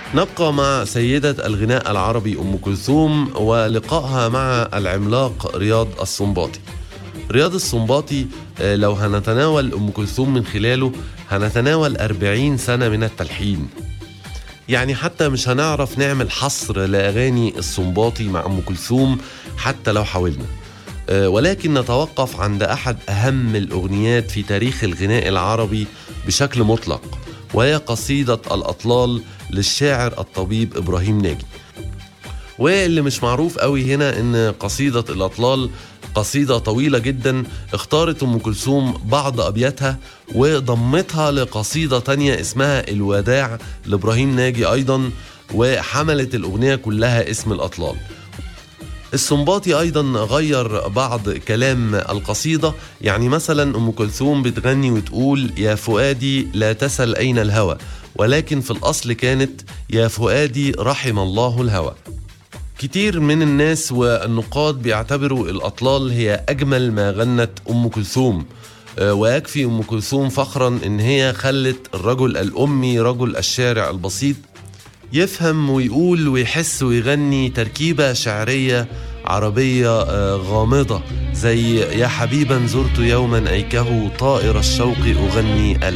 نبقى مع سيدة الغناء العربي أم كلثوم ولقائها مع العملاق رياض السنباطي رياض السنباطي آه، لو هنتناول أم كلثوم من خلاله هنتناول أربعين سنة من التلحين يعني حتى مش هنعرف نعمل حصر لأغاني السنباطي مع أم كلثوم حتى لو حاولنا آه، ولكن نتوقف عند أحد أهم الأغنيات في تاريخ الغناء العربي بشكل مطلق وهي قصيدة الأطلال للشاعر الطبيب إبراهيم ناجي واللي مش معروف قوي هنا ان قصيدة الأطلال قصيدة طويلة جدا اختارت أم كلثوم بعض أبياتها وضمتها لقصيدة تانية اسمها الوداع لإبراهيم ناجي أيضا وحملت الأغنية كلها اسم الأطلال السنباطي ايضا غير بعض كلام القصيده يعني مثلا ام كلثوم بتغني وتقول يا فؤادي لا تسل اين الهوى ولكن في الاصل كانت يا فؤادي رحم الله الهوى كتير من الناس والنقاد بيعتبروا الأطلال هي أجمل ما غنت أم كلثوم آه، ويكفي أم كلثوم فخرا إن هي خلت الرجل الأمي رجل الشارع البسيط يفهم ويقول ويحس ويغني تركيبة شعرية عربية آه، غامضة زي يا حبيبا زرت يوما أيكه طائر الشوق أغني